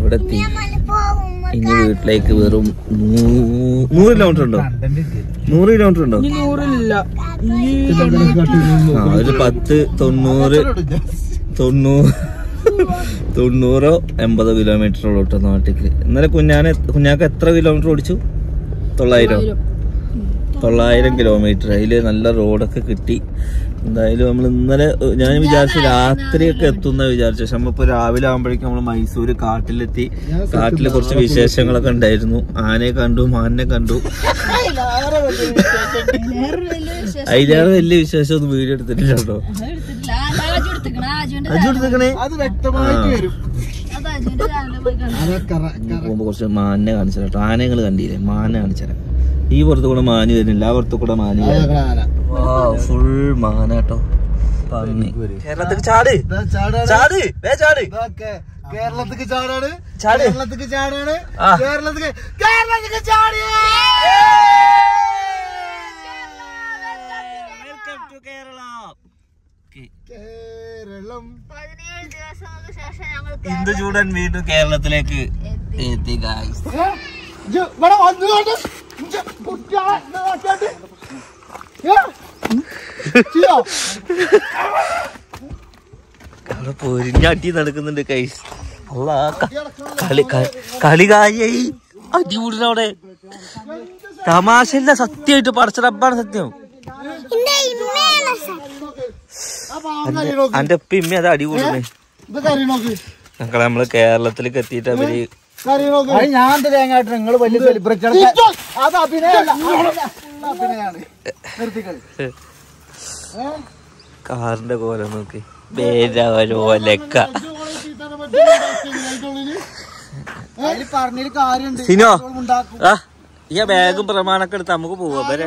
ഇവിടെ എത്തി ഇനി വീട്ടിലേക്ക് വെറും നൂ- നൂറ് കിലോമീറ്റർ ഉണ്ടോ നൂറ് കിലോമീറ്റർ ഉണ്ടോ നൂറില്ല ആ ഒരു പത്ത് തൊണ്ണൂറ് തൊണ്ണൂറ് തൊണ്ണൂറോ എൺപതോ കിലോമീറ്റർ ഉള്ളൂ നാട്ടിക്ക് ഇന്നലെ കുഞ്ഞാനെ കുഞ്ഞാക്ക് എത്ര കിലോമീറ്റർ ഓടിച്ചു തൊള്ളായിരം തൊള്ളായിരം കിലോമീറ്റർ അതില് നല്ല റോഡൊക്കെ കിട്ടി എന്തായാലും നമ്മൾ ഇന്നലെ ഏഹ്, ഞാൻ വിചാരിച്ചു രാത്രിയൊക്കെ എത്തുന്ന വിചാരിച്ചു പക്ഷെ നമ്മളിപ്പോ രാവിലെ ആകുമ്പോഴേക്കും നമ്മൾ മൈസൂര് കാട്ടിലെത്തി കാട്ടില് കുറച്ച് വിശേഷങ്ങളൊക്കെ ഉണ്ടായിരുന്നു ആനയെ കണ്ടു മാനിനെ കണ്ടു അതിലേറെ വലിയ വിശേഷം ഒന്നും വീഡിയോ എടുത്തിട്ടില്ല കേട്ടോ അജു എടുത്തേക്കണേ അത് വ്യക്തമായിട്ട് വരും പോകുമ്പോ കുറച്ച് മാനിനെ കാണിച്ചു കേട്ടോ ആനകൾ കണ്ടില്ലേ മാനെ കാണിച്ചുതരാം ഈ പുറത്ത് കൂടെ മാന് വരുന്നില്ല ആ പുറത്ത് കൂടെ മാന് ഫുൾ മാന കേട്ടോ പന്നി കേരളത്തിൽ ചാട് ചാട് വേ ചാട് കേരളത്തിക്ക് ചാടാണ് ചാട്. കേരളത്തിക്ക് ചാടാണ് ആ. കേരളത്തിക്ക് കേരളത്തിക്ക് ചാടി welcome to Kerala Keralam Induchoodan വീണ്ടും കേരളത്തിലേക്ക് എത്തി ഗായ്സ് ഏ? ഇജ്ജ് ഇവിടെ വന്നുകൊണ്ട് ഇജ്ജ് കുട്ടികളെ ഇത് നോക്കിയിട്ട് ഏ? ചെയ്യോ? അവിടെ പൊരിഞ്ഞാട്ടി നടക്കുന്നുണ്ട് കൈസ് അല്ല കളി ക- കളി കാര്യായി അടിപൊളിയുടെ അവിടെ തമാശയില്ല സത്യമായിട്ട് പടച്ച റബ്ബാണ് സത്യം ആ പാവം കരി നോക്ക്. അന്റെ ഇമ്മ അത് അടിപൊളിയാണ് ഇത് കരി നോക്ക് ഞങ്ങളെ നമ്മള് കേരളത്തിലേക്ക് എത്തിയിട്ട് അവര് കരി നോക്ക് ഞാൻ തേങ്ങായിട്ട് നിങ്ങൾ വലിയ സെലിബ്രിറ്റി ഇജ്ജ് അത് അഭിനയല്ല അത് അഭിനയാണ് നിർത്തിക്കളി ഏ? കാറിന്റെ കോലം നോക്കി പേരവരോലക്ക അതിൽ പറഞ്ഞൊരു കാര്യമുണ്ട് സിനോ ഉണ്ടാക്കും ആ ഈ ബാഗും പ്രമാണൊക്കെ എടുത്ത് നമുക്ക് പോവാ വരെ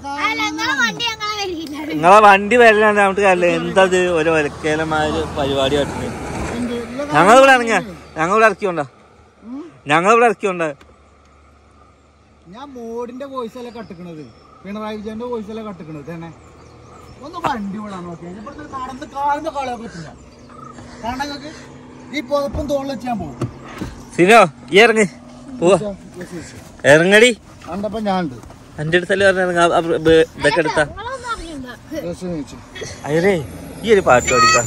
നിങ്ങളെ വണ്ടി വരലാണ്ട് നമുക്ക് കാര്യമില്ല എന്തത് ഒരു ഒലക്കേലമായ പരിപാടി കാട്ടുന്നത് ഞങ്ങളിവിടെ ഇറങ്ങിയ ഞങ്ങളിവിടെ ഇറക്കിയോണ്ട ഞങ്ങളിവിടെ ഇറക്കിയോണ്ട ഞാൻ മോഡിന്റെ വോയിസ് അല്ലേ കട്ടിക്കണത് പിണറായി വിജയന്റെ വോയിസ് അല്ലേ കട്ടിക്കണത് തന്നെ ഒന്ന് വണ്ടി വിടാൻ നോക്കിയാൽ ഇവിടുത്തെ നടന്ന് കാലിന്റെ കളയാൻ പറ്റില്ല കാരണം നിങ്ങൾക്ക് ഈ പുതപ്പും തോളിൽ വെച്ച് ഞാൻ പോകും സിനോ ഈ ഇറങ്ങ് പോവാ ഇറങ്ങടി കണ്ടപ്പോ ഞാൻ ഉണ്ട് എന്റെ അടുത്തല്ലേ പറഞ്ഞ ഇറങ്ങാ ആ ബ- ബ- ഇതൊക്കെ എടുത്താ ഡ്രസ് ചോദിച്ചു അയ്യേ ഈ ഒരു പാട്ട് പാടിക്കാ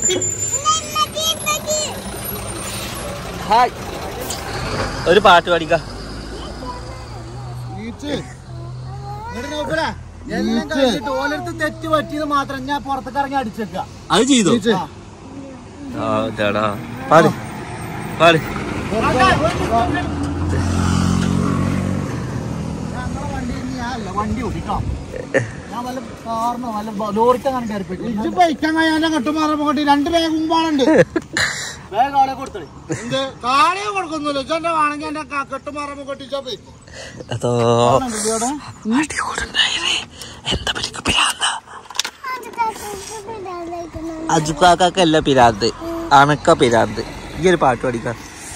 ഹായ് ഒരു പാട്ട് പാടിക്കാ നീച്ച് എന്നിട്ട് നോക്കണേ എല്ലാം നീച്ച്. കഴിഞ്ഞിട്ട് ഓലടുത്ത് തെറ്റ് പറ്റിയത് മാത്രം ഞാൻ പുറത്തേക്ക് ഇറങ്ങി അടിച്ചേക്ക അത് ചെയ്തു നീച്ച് ആ ഇതാടാ പാട് പാട് ഞങ്ങളെ വണ്ടി ഞാൻ അല്ല വണ്ടി ഓടിക്കാം ഞാൻ വല്ല കാറിനോ വല്ല ബ- ലോറിക്കോ അങ്ങനെ കയറിപ്പോയി ഇജ്ജ് ബൈക്കാൻ കഴിയാൻ കെട്ടുമാറാൻ പോകട്ടെ രണ്ട് ബാഗ് മുമ്പാളുണ്ട് വേഗം ആളെ കൊടുത്തേ എന്ത് കാണിയോ കൊടുക്കൊന്നുമില്ല ഇജ്ജെന്റെ വേണമെങ്കിൽ എന്റെ കെട്ടുമാറാൻ കൊട്ടിച്ചാ പോയി അതോ അടികൂടുണ്ടായിരേ എന്താ പരിക്ക് പിരാന്ത അജുക്കാക്കല്ല പിരാന്ത് അണക്ക പിരാന്ത് ഈ ഒരു പാട്ട് പാടിക്ക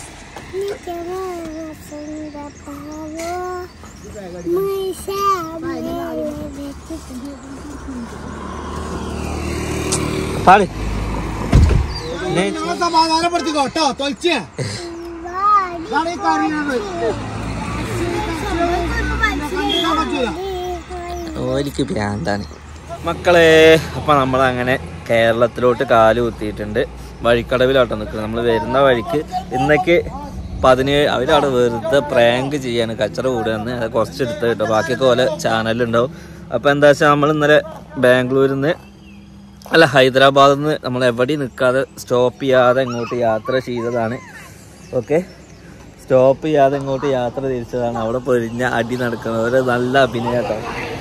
പാട് ഞങ്ങൾ സമാധാനപ്പെടുത്തിക്കോ കേട്ടോ തൊലിച്ചേ ഇതാണ് ഈ കാര്യങ്ങൾ ഓലിക്ക് ഭ്രാന്താണ് മക്കളെ അപ്പൊ നമ്മൾ അങ്ങനെ കേരളത്തിലോട്ട് കാല് കുത്തിയിട്ടുണ്ട് വഴിക്കടവിലാട്ടോ നിൽക്കുന്നത് നമ്മൾ വരുന്ന വഴിക്ക് ഇന്നേക്ക് പതിനേഴ് അവരവിടെ വെറുതെ പ്രാങ്ക് ചെയ്യാണ് കച്ചറ കൂടുകയെന്ന് അത് കുറച്ചെടുത്ത് കേട്ടോ ബാക്കിയൊക്കെ പോലെ ചാനലുണ്ടാവും അപ്പൊ എന്താ വെച്ചാൽ നമ്മൾ ഇന്നലെ ബാംഗ്ലൂരിൽ നിന്ന് അല്ല ഹൈദരാബാദിൽ നിന്ന് നമ്മൾ എവിടെയും നിൽക്കാതെ സ്റ്റോപ്പ് ചെയ്യാതെ ഇങ്ങോട്ട് യാത്ര ചെയ്തതാണ് ഓക്കെ സ്റ്റോപ്പ് ചെയ്യാതെ ഇങ്ങോട്ട് യാത്ര തിരിച്ചതാണ് അവിടെ പൊരിഞ്ഞ അടി നടക്കുന്നത് ഒരു നല്ല അഭിനയം കേട്ടോ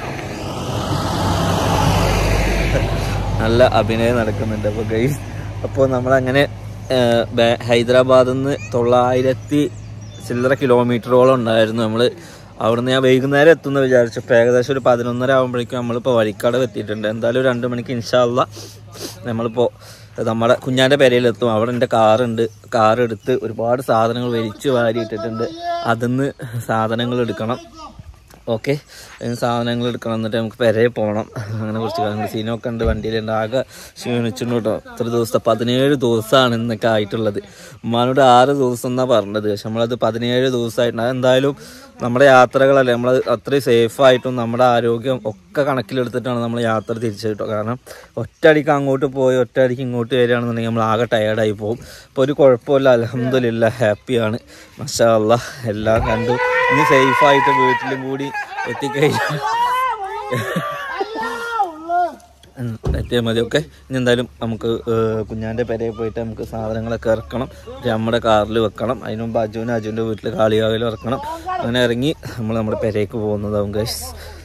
നല്ല അഭിനയം നടക്കുന്നുണ്ട് അപ്പോൾ ഗൈസ് അപ്പോൾ നമ്മളങ്ങനെ ഏഹ്, ബേ- ഹൈദരാബാദിൽ നിന്ന് തൊള്ളായിരത്തി ചില്ലറ കിലോമീറ്ററോളം ഉണ്ടായിരുന്നു നമ്മൾ അവിടുന്ന് ഞാൻ വൈകുന്നേരം എത്തുമെന്ന് വിചാരിച്ചു ഇപ്പോൾ ഏകദേശം ഒരു പതിനൊന്നര ആകുമ്പോഴേക്കും നമ്മളിപ്പോൾ വഴിക്കടവ് എത്തിയിട്ടുണ്ട് എന്തായാലും ഒരു രണ്ട് മണിക്ക് ഇൻഷാല്ല നമ്മളിപ്പോൾ നമ്മുടെ കുഞ്ഞാൻ്റെ പെരയിലെത്തും അവിടെ എൻ്റെ കാറുണ്ട് കാർ എടുത്ത് ഒരുപാട് സാധനങ്ങൾ വലിച്ചു വാരി ഇട്ടിട്ടുണ്ട് അതിന്ന് സാധനങ്ങൾ എടുക്കണം ഓക്കെ സാധനങ്ങൾ എടുക്കണം എന്നിട്ട് നമുക്ക് പെരയെ പോകണം അങ്ങനെ കുറച്ച് കാര്യങ്ങൾ സീനൊക്കെ ഉണ്ട് വണ്ടിയിലുണ്ട് ആകെ ക്ഷീണിച്ചിട്ടുണ്ട് കേട്ടോ ഇത്ര ദിവസത്തെ പതിനേഴ് ദിവസമാണ് ഇന്നൊക്കെ ആയിട്ടുള്ളത് ഉമ്മാനോട് ആറ് ദിവസം എന്നാണ് പറഞ്ഞത് പക്ഷെ നമ്മളത് പതിനേഴ് ദിവസമായിട്ടുണ്ട് അതെന്തായാലും നമ്മുടെ യാത്രകളല്ലേ നമ്മൾ അത്രയും സേഫായിട്ടും നമ്മുടെ ആരോഗ്യം ഒക്കെ കണക്കിലെടുത്തിട്ടാണ് നമ്മൾ യാത്ര തിരിച്ചു കിട്ടുക കാരണം ഒറ്റയടിക്ക് അങ്ങോട്ട് പോയി ഒറ്റയടിക്ക് ഇങ്ങോട്ട് വരികയാണെന്നുണ്ടെങ്കിൽ നമ്മൾ ആകെ ടയേർഡായി പോകും അപ്പോൾ ഒരു കുഴപ്പമില്ല അലഹമില്ല ഹാപ്പിയാണ് മഷാ അല്ല എല്ലാം കണ്ടു ഇനി സേഫായിട്ട് വീട്ടിലും കൂടി എത്തിക്കഴിഞ്ഞാൽ ഉം, എത്തിയാൽ മതി ഓക്കെ ഇനി എന്തായാലും നമുക്ക് ഏഹ്, കുഞ്ഞാൻ്റെ പെരയിൽ പോയിട്ട് നമുക്ക് സാധനങ്ങളൊക്കെ ഇറക്കണം ഇത് നമ്മുടെ കാറിൽ വെക്കണം അതിന് മുമ്പ് അജുവിന് അജുവിൻ്റെ വീട്ടിൽ കാളികാവിൽ ഇറക്കണം അങ്ങനെ ഇറങ്ങി നമ്മൾ നമ്മുടെ പെരയ്ക്ക് പോകുന്നതാവും ഗൈസ്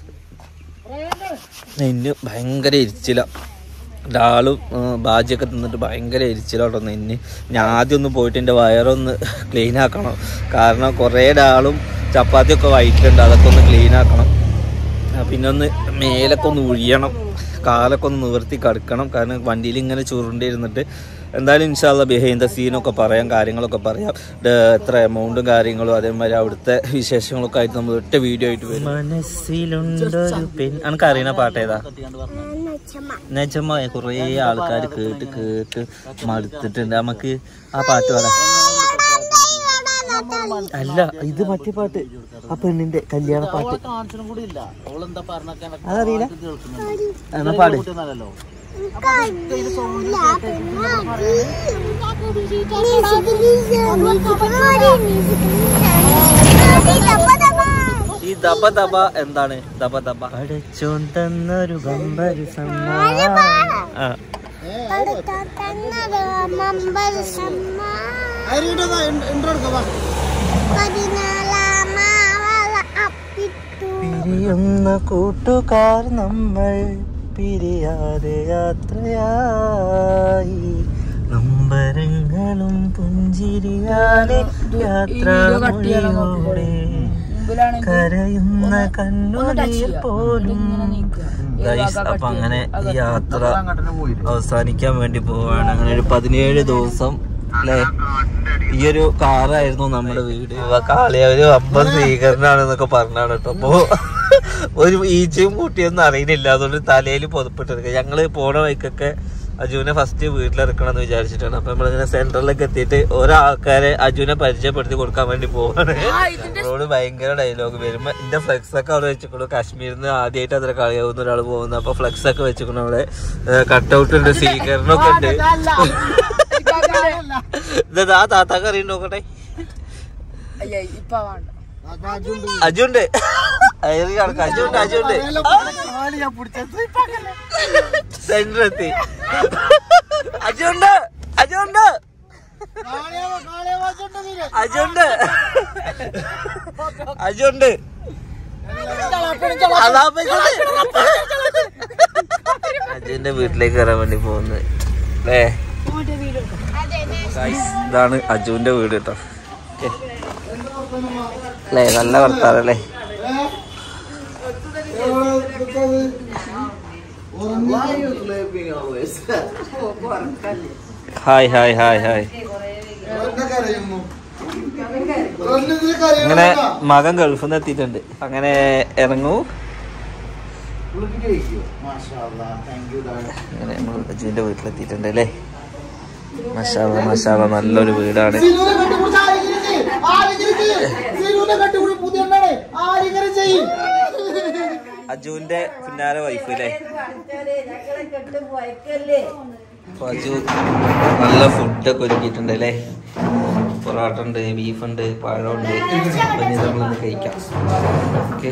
നെല്ല് ഭയങ്കര എരിച്ചില ഡാളും ബാജിയൊക്കെ തിന്നിട്ട് ഭയങ്കര എരിച്ചിലോട്ടോ നെല്ല് ഞാൻ ആദ്യം ഒന്ന് പോയിട്ട് എൻ്റെ വയറൊന്ന് ക്ലീൻ ആക്കണം കാരണം കുറേ ഡാളും ചപ്പാത്തിയൊക്കെ വൈറ്റിലുണ്ട് അതൊക്കെ ഒന്ന് ക്ലീൻ ആക്കണം ആ, പിന്നെ ഒന്ന് മേലൊക്കെ ഒന്ന് ഒഴിയണം കാലൊക്കെ ഒന്ന് നിവർത്തി കടക്കണം കാരണം വണ്ടിയിൽ ഇങ്ങനെ ചുരുണ്ടിരുന്നിട്ട് എന്തായാലും ഇൻഷാല്ല ബിഹൈൻഡ് ദ സീനൊക്കെ പറയാം കാര്യങ്ങളൊക്കെ പറയാം ഇത് എത്ര എമൗണ്ടും കാര്യങ്ങളും അതേമാതിരി അവിടുത്തെ വിശേഷങ്ങളൊക്കെ ആയിട്ട് നമ്മൾ ഒറ്റ വീഡിയോ ആയിട്ട് വരും മനസ്സിലുണ്ടൊരു പെൺ അനക്ക് അറിയണ പാട്ട് ഏതാ നജമ്മ കുറേ ആൾക്കാർ കേട്ട് കേട്ട് മടുത്തിട്ടുണ്ട് നമുക്ക് ആ പാട്ട് പാടാം അല്ല ഇത് മറ്റേ പാട്ട് ആ പെണ്ണിന്റെ കല്യാണ പാട്ട് കാണിച്ചും കൂടി ഇല്ല ഓളെന്താ പറഞ്ഞൊക്കെ അതറിയില്ല എന്നാ പാട് ഈ ദബ ദബ എന്താണ് ദബ ദബ അടച്ചോൻ തന്നൊരു ബമ്പര് ആ ഇൻട്രോ എടുക്കാം പിരിയുന്ന കൂട്ടുകാർ നമ്മൾ പിരിയാതെ യാത്രയായി നമ്പരങ്ങളും പുഞ്ചിരിയാലെ യാത്രാമൊഴിയോടെ കരയുന്ന കണ്ണുനീർ പോലും Guys, അപ്പൊ അങ്ങനെ ഈ യാത്ര അവസാനിക്കാൻ വേണ്ടി പോവാണ് അങ്ങനെ ഒരു പതിനേഴ് ദിവസം അല്ലേ ഈ ഒരു കാറായിരുന്നു നമ്മുടെ വീട് കാളിയ ഒരു അമ്പത് സ്വീകരണാണെന്നൊക്കെ പറഞ്ഞാണ് കേട്ടോ അപ്പൊ ഒരു ഈച്ചയും കൂട്ടിയൊന്നും അറിയുന്നില്ല അതുകൊണ്ട് തലയിൽ പുതപ്പിട്ടെടുക്കുക ഞങ്ങള് പോണ വഴിക്കൊക്കെ അജുവിനെ ഫസ്റ്റ് വീട്ടിലിറക്കണം എന്ന് വിചാരിച്ചിട്ടാണ് അപ്പൊ നമ്മളിങ്ങനെ സെന്ററിലൊക്കെ എത്തിയിട്ട് ഓരോ ആൾക്കാരെ അജുവിനെ പരിചയപ്പെടുത്തി കൊടുക്കാൻ വേണ്ടി പോവാണ് റോഡ് ഭയങ്കര ഡയലോഗ് വരുമ്പോ എന്റെ ഫ്ലെക്സ് ഒക്കെ അവിടെ വെച്ചിട്ടുള്ളൂ കാശ്മീരിൽ നിന്ന് ആദ്യമായിട്ട് അതിൽ കളിയാവുന്ന ഒരാൾ പോകുന്നത് അപ്പൊ ഫ്ലെക്സ് ഒക്കെ വെച്ചിട്ടുണ്ട് അവിടെ കട്ടൗട്ട് ഉണ്ട് സ്വീകരണമൊക്കെ ഉണ്ട് ഇതാ താത്താക്ക് അറിയണ്ട നോക്കട്ടെ അജുണ്ട് അയറി കണക്ക് അജുണ്ട് അജുണ്ട് സെന്ററെത്തി അജുണ്ട് അജുണ്ട് അജുണ്ട് അജുണ്ട് അതാ പോയിക്കോട്ടെ. അജുന്റെ വീട്ടിലേക്ക് കയറാൻ വേണ്ടി പോകുന്നത് അല്ലേ Guys, ഇതാണ് അജുവിന്റെ വീട് കേട്ടോ Okay. അല്ലേ നല്ല വർത്താനല്ലേ ഹായ് ഹായ് ഹായ് ഹായ് അങ്ങനെ മകൻ ഗൾഫിൽ നിന്ന് എത്തിയിട്ടുണ്ട് അങ്ങനെ ഇറങ്ങൂ അങ്ങനെ നമ്മൾ അജുവിന്റെ വീട്ടിലെത്തിയിട്ടുണ്ട് അല്ലേ മഷാല മഷാല നല്ലൊരു വീടാണ് അജുവിന്റെ പിന്നാലെ വൈഫ് അല്ലേ അപ്പൊ അജു നല്ല ഫുഡൊക്കെ ഒരുക്കിയിട്ടുണ്ട് അല്ലേ പൊറോട്ട ഉണ്ട് ബീഫ് ഉണ്ട് പഴമുണ്ട് അപ്പൊ ഇനി നമ്മളൊന്ന് കഴിക്കാം ഓക്കെ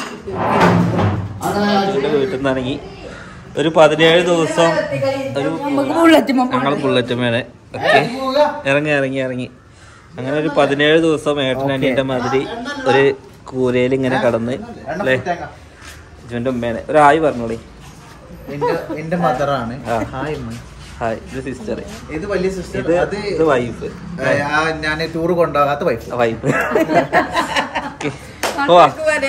അജുവിന്റെ വീട്ടിൽ നിന്നാണെങ്കിൽ ഒരു പതിനേഴ് ദിവസം ഒരു ഞങ്ങൾ ബുള്ളറ്റ് മേലെ ഓക്കെ ഇറങ്ങി ഇറങ്ങി ഇറങ്ങി അങ്ങനെ ഒരു പതിനേഴ് ദിവസം ഏട്ടൻ അനിയന്റെ മാതിരി ഒരു കൂരയിൽ ഇങ്ങനെ കടന്ന് അല്ലേ അജുവിന്റെ ഉമ്മേനെ ഒരു ആയി പറഞ്ഞോളി എന്റെ മദറാണ് ആ. ഹായ് ഹായ് ഇത് സിസ്റ്റർ ഇത് വലിയ സിസ്റ്റർ ഇത് അത് ഇത് വൈഫ് ഞാൻ ടൂർ കൊണ്ടുപോകാത്ത വൈഫ് വൈഫ് പോവാ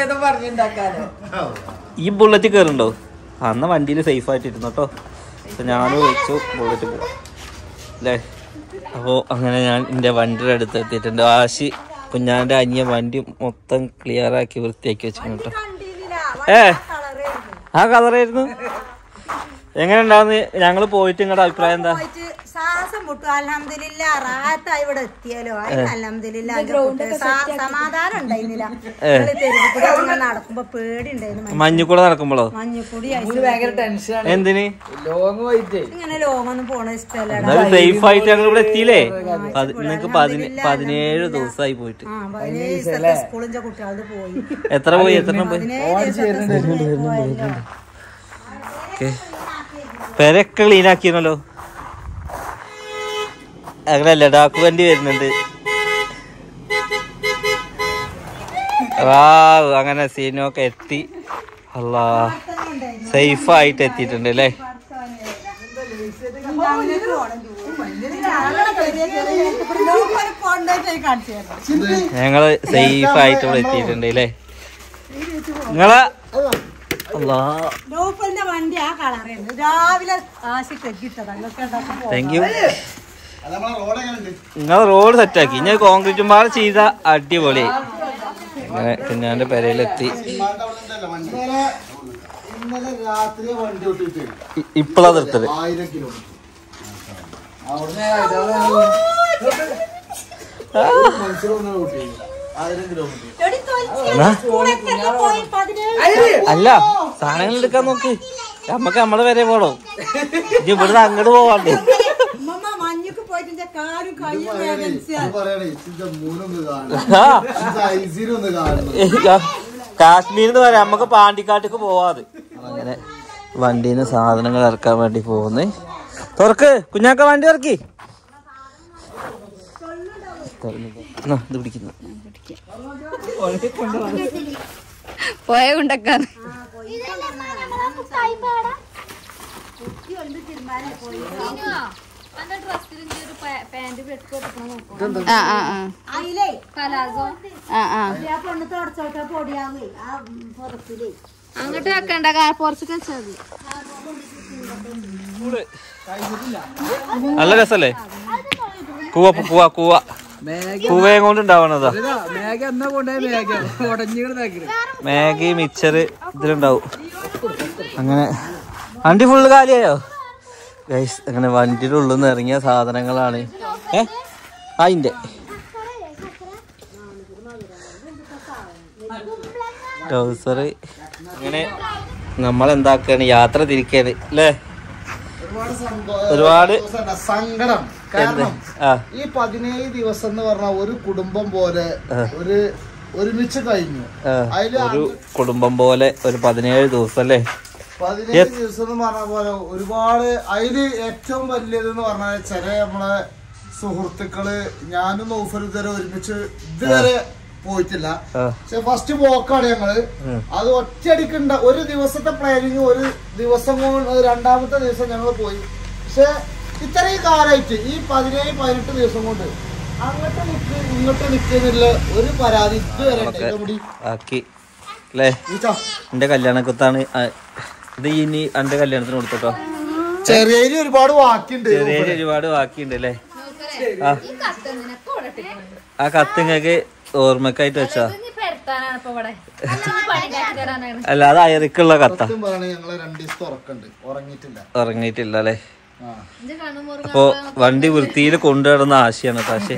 ഈ ബുള്ളറ്റ് കയറുണ്ടോ അന്ന് വണ്ടിയിൽ സേഫ് ആയിട്ട് ഇരുന്നു കേട്ടോ അപ്പൊ ഞാനും വെച്ചു ബുള്ളറ്റ് പോവാം അല്ലേ അപ്പോൾ അങ്ങനെ ഞാൻ എൻ്റെ വണ്ടിയുടെ അടുത്ത് എത്തിയിട്ടുണ്ട് ആശി കുഞ്ഞാന്റെ അനിയ വണ്ടി മൊത്തം ക്ലിയർ ആക്കി വൃത്തിയാക്കി വെച്ചിട്ടുണ്ട് കേട്ടോ ഏ ആ കളറായിരുന്നു എങ്ങനെ ഉണ്ടാവുന്ന ഞങ്ങള് പോയിട്ട് നിങ്ങളുടെ അഭിപ്രായം എന്താ പോയിട്ട് ശ്വാസം മുട്ടു അലഹമില്ല റാത്തായി ഇവിടെ എത്തിയാലോ അലഹമില്ല സമാധാനം ഉണ്ടായിരുന്നില്ല ഞങ്ങള് തെരുവ് കൂടെ ഇങ്ങനെ നടക്കുമ്പോ പേടി ഉണ്ടായിരുന്നു മഞ്ഞുകൂടെ നടക്കുമ്പോഴോ മഞ്ഞപ്പൊടി എന്തിന് ഇങ്ങനെ ലോങ്ങൊന്നും പോണ ഇഷ്ടമല്ല എന്നാലും സേഫ് ആയിട്ട് ഞങ്ങൾ ഇവിടെ എത്തിയില്ലേ പതി- നിങ്ങക്ക് പതിന- പതിനേഴ് ദിവസമായി പോയിട്ട് ആ പതിനേഴ് ദിവസത്തെ സ്കൂളിന്റെ കുട്ടികളത് പോയി എത്ര പോയി എത്ര എണ്ണം പോയി പതിനേഴ് ദിവസത്തെ സ്കൂളിൽ പോയല്ലോ. ഓക്കെ പെരൊക്കെ ക്ലീൻ ആക്കിയിരുന്നല്ലോ അങ്ങനെ ലഡാക്ക് വണ്ടി വരുന്നുണ്ട് വാവ് അങ്ങനെ സീനൊക്കെ എത്തി അല്ലാ സേഫ് ആയിട്ട് എത്തിയിട്ടുണ്ട് അല്ലേ ലോക്കല് പോണ്ടായിട്ട് കാണിച്ചു തരാം ഞങ്ങള് സേഫ് ആയിട്ട് ഇവിടെ എത്തിയിട്ടുണ്ട് അല്ലേ നിങ്ങളെ അല്ലാ ലോക്കലിന്റെ വണ്ടി ആ കളറുണ്ട് രാവിലെ ആശി കെട്ടിട്ടതാ ഇതൊക്കെ ഉണ്ടാക്കി താങ്ക് യു അല്ല നമ്മളെ റോഡ് എങ്ങനെയുണ്ട് നിങ്ങൾ റോഡ് സെറ്റാക്കി ഇനി കോൺക്രീറ്റും പാട് ചെയ്ത അടിപൊളി അങ്ങനെ കുഞ്ഞാന്റെ പെരയിലെത്തി ഇമ്മാന്റെ അവിടെ ഉണ്ടല്ലോ വണ്ടി. ഇന്നലെ ഇന്നലെ രാത്രി വണ്ടി ഓട്ടിട്ട് ഇ- ഇപ്പളാ നിർത്തത് ആയിരം കിലോമീറ്റർ അവിടുന്ന് മനുഷ്യരൊന്നും ഓട്ടി ആയിരം കിലോമീറ്റർ പോയി പതിനേഴ് അല്ല സാധനങ്ങൾ എടുക്കാൻ നോക്ക് നമ്മക്ക് നമ്മളെ വരെ പോണോ ഇനി ഇവിടുന്ന് അങ്ങോട്ട് പോവാണ്ട് ഉമ്മ മഞ്ഞക്ക് പോയിട്ട് എന്റെ കാലും കയ്യും വേദനിച്ച ഇത് പറയണേ ഇതിന്റെ മൂന്നൊന്ന് കാണണം ആ ഇത് ഐസിനൊന്ന് കാണണം കാശ്മീരിൽ നിന്ന് പറയാം നമുക്ക് പാണ്ടിക്കാട്ടേക്ക് പോവാത് അങ്ങനെ വണ്ടിയിൽ നിന്ന് സാധനങ്ങൾ ഇറക്കാൻ വേണ്ടി പോകുന്നു തുറക്ക് കുഞ്ഞാക്ക വണ്ടി ഇറക്കി എന്നാ, ഇത് പിടിക്കുന്നു പോയ കൊണ്ടക്കാൻ ആ ആ ആ അതിലേ ആ ആ ആ പെണ്ണ് തുടച്ചോട്ടെ പൊടിയാവേ ആ പുറത്തിലേ അങ്ങോട്ട് വെക്കണ്ട പുറത്തേക്ക് വെച്ചാൽ മതി നല്ല രസല്ലേ കൂവ കൂവ കൂവ കൂവയും കൊണ്ട് ഉണ്ടാവണതാ മാഗി മിക്സർ ഇതിലുണ്ടാവും അങ്ങനെ വണ്ടി ഫുള്ള് കാലിയായോ ഗൈസ് അങ്ങനെ വണ്ടിയുടെ ഉള്ളിൽ നിന്ന് ഇറങ്ങിയ സാധനങ്ങളാണ് ഏ അതിന്റെ ട്രൗസർ അങ്ങനെ നമ്മൾ എന്താക്കാണ് യാത്ര തിരിക്കാണ് അല്ലേ ഒരുപാട് സംഭവം ഒരുപാട് ദിവസമുണ്ട്. സങ്കടം കാരണം ആ ഈ പതിനേഴ് ദിവസം എന്ന് പറഞ്ഞാൽ ഒരു കുടുംബം പോലെ ഒരു ഒരുമിച്ച് കഴിഞ്ഞു ആ, അതില് ഒരു കുടുംബം പോലെ ഒരു പതിനേഴ് ദിവസം അല്ലേ പതിനേഴ് ദിവസം എന്ന് പറഞ്ഞ പോലെ ഒരുപാട് അതില് ഏറ്റവും വലിയത് എന്ന് പറഞ്ഞാൽ ചില നമ്മളെ സുഹൃത്തുക്കള് ഞാനും നൗഫൽ ഇതുവരെ ഒരുമിച്ച് ഇതുവരെ പോയിട്ടില്ല ആ. പക്ഷെ ഫസ്റ്റ് പോക്കാണ് ഞങ്ങള് അത് ഒറ്റയടിക്കുണ്ട ഒരു ദിവസത്തെ പ്ലാനിങ് ഒരു ദിവസം കൊണ്ട് രണ്ടാമത്തെ ദിവസം ഞങ്ങൾ പോയി പക്ഷെ ഇത്രയും കാലമായിട്ട് ഈ പതിനേഴ് പതിനെട്ട് ദിവസം കൊണ്ട് അങ്ങോട്ട് നിൽക്ക് ഇങ്ങോട്ട് നിൽക്കുന്നില്ല ഒരു പരാതി ഇതുവരെ ഉണ്ടായില്ല. മുടി ആക്കി അല്ലേ ഈച്ചാ. എന്റെ കല്യാണക്കത്താണ് ആ, ഇത് ഇനി എന്റെ കല്യാണത്തിന് കൊടുത്തോട്ടോ ചെറിയ ഒരുപാട് ബാക്കിയുണ്ട് ചെറിയ ഒരുപാട് ബാക്കിയുണ്ട് അല്ലേ ആ ആ കത്ത് നിങ്ങൾക്ക് ഓർമ്മക്കായിട്ട് വെച്ചാ പെരത്താനാണ് ഇപ്പൊ ഇവിടെ പണിക്കാക്കി തരാനാണ് അല്ല അത് അയറിക്കുള്ള കത്താ സത്യം പറയണേ ഞങ്ങള് രണ്ടു ദിവസത്തെ ഉറക്കുണ്ട് ഉറങ്ങിയിട്ടില്ല ഉറങ്ങിയിട്ടില്ല അല്ലേ ആ. എന്റെ കണ്ണുമുറുക അപ്പൊ വണ്ടി വൃത്തിയിൽ കൊണ്ടുവരുന്ന ആശയാണ് പക്ഷേ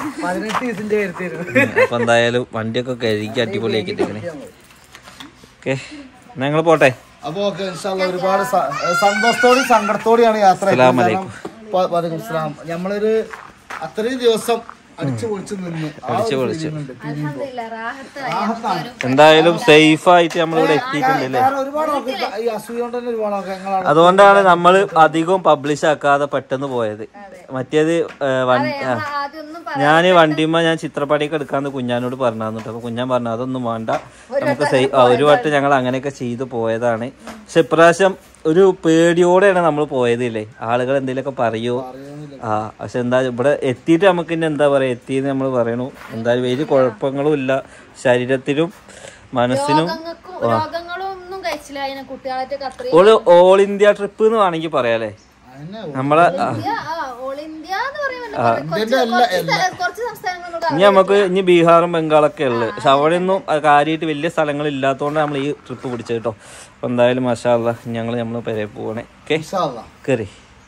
അപ്പൊ എന്തായാലും വണ്ടിയൊക്കെ കഴുകി അടിപൊളിയാക്കിട്ടിരിക്കണേ ഓക്കെ ഞങ്ങൾ പോട്ടെ അപ്പൊ ഓക്കെ ഇൻഷാല്ല ഒരുപാട് സ- സന്തോഷത്തോടെയും സങ്കടത്തോടെയാണ് യാത്ര അസ്സലാമു കാരണം പ- വലൈക്കും സ്സലാം. നമ്മളൊരു അത്രയും ദിവസം അടിച്ചു പൊളിച്ചു നിന്നു ആ ഒരു അടിച്ചു പൊളിച്ചു. feeling ഉണ്ട്. അൽഹംദുലില്ലാ, റാഹത്തായി. റാഹത്താണ്. എന്തായാലും സേഫ് ആയിട്ട് നമ്മളിവിടെ എത്തിയിട്ടുണ്ട് അല്ലേ കാരണം ഒരുപാട് ആൾക്കാർ ഈ അസൂയ കൊണ്ട് തന്നെ ഒരുപാട് ആൾക്കാർ ഞങ്ങളാണ് അതുകൊണ്ടാണ് നമ്മൾ അധികം പബ്ലിഷ് ആക്കാതെ പെട്ടെന്ന് പോയത് മറ്റേത് ഏ, വണ്ടി ആ. ആദ്യമൊന്നും പറ- ഞാൻ വണ്ടിമ്മ ഞാൻ ചിത്രപ്പടിയൊക്കെ എടുക്കാന്ന് കുഞ്ഞാനോട് പറഞ്ഞാന്നിട്ട് അപ്പൊ കുഞ്ഞാൻ പറഞ്ഞു അതൊന്നും വേണ്ട നമുക്ക് സേ- ആ, ഒരു വട്ടം ഞങ്ങൾ അങ്ങനെയൊക്കെ ചെയ്തു പോയതാണ് പക്ഷെ ഇപ്രാവശ്യം ഒരു പേടിയോടെയാണ് നമ്മൾ പോയതില്ലേ ആളുകൾ എന്തെങ്കിലുമൊക്കെ പറയോ ആ പക്ഷെ എന്താ ഇവിടെ എത്തിയിട്ട് നമുക്ക് ഇനി എന്താ പറയാ എത്തിയെന്ന് നമ്മൾ പറയണു എന്തായാലും വലിയ കുഴപ്പങ്ങളും ഇല്ല ശരീരത്തിനും മനസ്സിനും രോഗങ്ങൾക്കും രോഗങ്ങളും ഒന്നും കഴിച്ചില്ല അതിനെ കുട്ടികളായിട്ടൊക്കെ അത്രയും ഒരു ഓൾ ഇന്ത്യ ട്രിപ്പ് എന്ന് വേണമെങ്കിൽ പറയാല്ലേ അതന്നെ നമ്മളെ ആ, ഇന്ത്യ, ആ, ഓൾ ഇന്ത്യ എന്ന് പറയുമ്പോൾ കുറച്ച് കുറച്ച് സ്ഥലങ്ങൾ ഇനി നമുക്ക് ഇനി ബീഹാറും ബംഗാളൊക്കെ ഉള്ളത് പക്ഷെ അവിടെ ഒന്നും കാര്യമായിട്ട് വലിയ സ്ഥലങ്ങൾ ഇല്ലാത്തതുകൊണ്ട് നമ്മൾ ഈ ട്രിപ്പ് പിടിച്ചത് കേട്ടോ അപ്പൊ എന്തായാലും മഷാല്ല ഞങ്ങൾ നമ്മൾ പെരെ പോകണേ ഓക്കെ ഇൻഷാല്ലാ. കേറി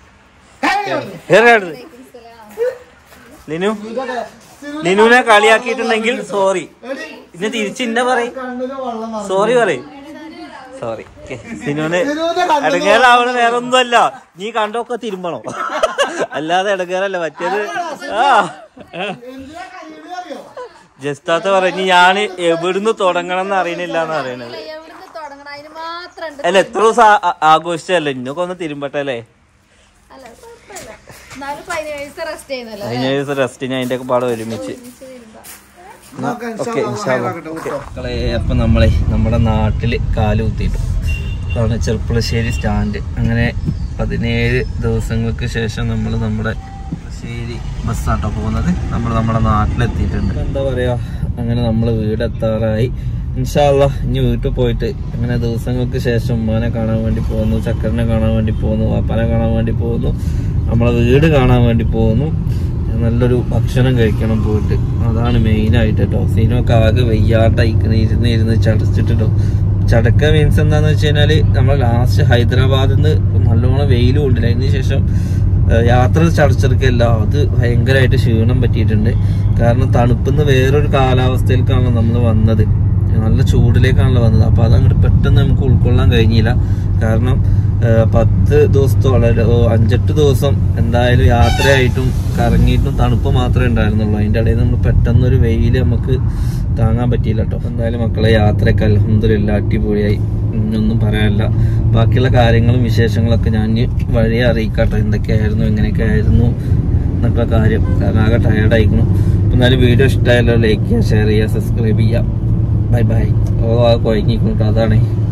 കേറി അടുത്ത്. ലിനു ലിനുവിനെ കളിയാക്കിയിട്ടുണ്ടെങ്കിൽ സോറി ഇന്നെ തിരിച്ച് ഇന്നെ പറയും കണ്ണില് വെള്ളം വന്നു. സോറി പറയും സോറി സിനുവിന് സിനുവിന്റെ കണ്ണില് ഇടങ്ങേറാവണ വേറെ ഒന്നുമല്ല നീ കണ്ടൊക്കെ തിരുമ്പണോ അല്ലാതെ ഇടങ്ങേറല്ല മറ്റേത് ആ എന്തിനാ കയ്യില് അറിയോ? ജസ്റ്റാത്ത പറഞ്ഞു ഞാൻ എവിടുന്ന് തുടങ്ങണം എന്ന് അറിയണില്ല എന്ന് അറിയണത് എവിടുന്ന് തുടങ്ങണം അതിന് മാത്രം ഉണ്ട് അല്ല എത്ര ദിവസം ആ- ആ- ആഘോഷിച്ചല്ലേ ഇന്നൊക്കെ ഒന്ന് തിരുമ്പട്ടെ അല്ലേ അല്ല കുഴപ്പമില്ല എന്നാലും പതിനേഴ് ദിവസം റെസ്റ്റ് ചെയ്യുന്നല്ലോ കഴിഞ്ഞ ദിവസം റെസ്റ്റിന് അതിന്റെ ഒക്കെ പാടെ ഒരുമിച്ച് നോക്കാം, ഓക്കെ ഇൻഷാല്ലാ, ഹൈറാക്കട്ടെ, കേട്ടോ. മക്കളെ അപ്പൊ നമ്മളെ നമ്മുടെ നാട്ടില് കാല് കുത്തിയിട്ടു അതാണ് ചെറുപ്പളശ്ശേരി സ്റ്റാൻഡ് അങ്ങനെ പതിനേഴ് ദിവസങ്ങൾക്ക് ശേഷം നമ്മൾ നമ്മുടെ ശ്ശേരി ബസ്സാട്ടോ പോകുന്നത് നമ്മൾ നമ്മുടെ നാട്ടിലെത്തിയിട്ടുണ്ട് എന്താ പറയാ അങ്ങനെ നമ്മൾ വീടെത്താറായി ഇൻഷാല്ല ഇനി വീട്ടിൽ പോയിട്ട് അങ്ങനെ ദിവസങ്ങൾക്ക് ശേഷം ഉമ്മാനെ കാണാൻ വേണ്ടി പോകുന്നു ചക്കരനെ കാണാൻ വേണ്ടി പോകുന്നു വാപ്പാനെ കാണാൻ വേണ്ടി പോകുന്നു നമ്മളെ വീട് കാണാൻ വേണ്ടി പോകുന്നു നല്ലൊരു ഭക്ഷണം കഴിക്കണം പോയിട്ട് അതാണ് മെയിൻ ആയിട്ട് കേട്ടോ സീനൊക്കെ ആകെ വെയ്യാട്ടായിക്കുന്ന ഇരുന്ന് ഇരുന്ന് ചടച്ചിട്ടോ ചടക്ക മീൻസ് എന്താന്ന് വെച്ച് കഴിഞ്ഞാല് നമ്മൾ ലാസ്റ്റ് ഹൈദരാബാദിൽ നിന്ന് നല്ലോണം വെയിലും ഉണ്ടില്ല അതിന് ശേഷം ഏഹ്, യാത്ര ചടച്ചെടുക്കല്ല അത് ഭയങ്കരമായിട്ട് ക്ഷീണം പറ്റിയിട്ടുണ്ട് കാരണം തണുப்புന്ന് വേറൊരു കാലാവസ്ഥയിലേക്കാണല്ലോ നമ്മൾ വന്നത് നല്ല ചൂടിലേക്കാണല്ലോ വന്നത് അപ്പൊ അതങ്ങോട്ട് പെട്ടെന്ന് നമുക്ക് ഉൾക്കൊള്ളാൻ കഴിഞ്ഞില്ല കാരണം ഏഹ്, പത്ത് ദിവസത്തോളം അല്ല, ഓ, അഞ്ചെട്ട് ദിവസം എന്തായാലും യാത്രയായിട്ടും കറങ്ങിയിട്ടും തണുപ്പ് മാത്രമേ ഉണ്ടായിരുന്നുള്ളൂ അതിൻ്റെ ഇടയിൽ നമ്മൾ പെട്ടെന്നൊരു വെയിൽ നമുക്ക് താങ്ങാൻ പറ്റിയില്ല കേട്ടോ എന്തായാലും മക്കളെ യാത്രയൊക്കെ അലഹമില്ല അടിപൊളിയായി ഒന്നും പറയാനില്ല ബാക്കിയുള്ള കാര്യങ്ങളും വിശേഷങ്ങളൊക്കെ ഞാൻ ഇനി വഴിയെ അറിയിക്കാട്ടോ എന്തൊക്കെയായിരുന്നു എങ്ങനെയൊക്കെ ആയിരുന്നു എന്നൊക്കെ കാര്യം കാരണം ആകെ ടയർഡായിക്കണം എന്നാലും വീഡിയോ ഇഷ്ടമായല്ലോ ലൈക്ക് ചെയ്യുക ഷെയർ ചെയ്യുക സബ്സ്ക്രൈബ് ചെയ്യുക ബൈ ബൈ ഓ ആ കുഴങ്ങിക്കുന്നു കേട്ടോ അതാണ്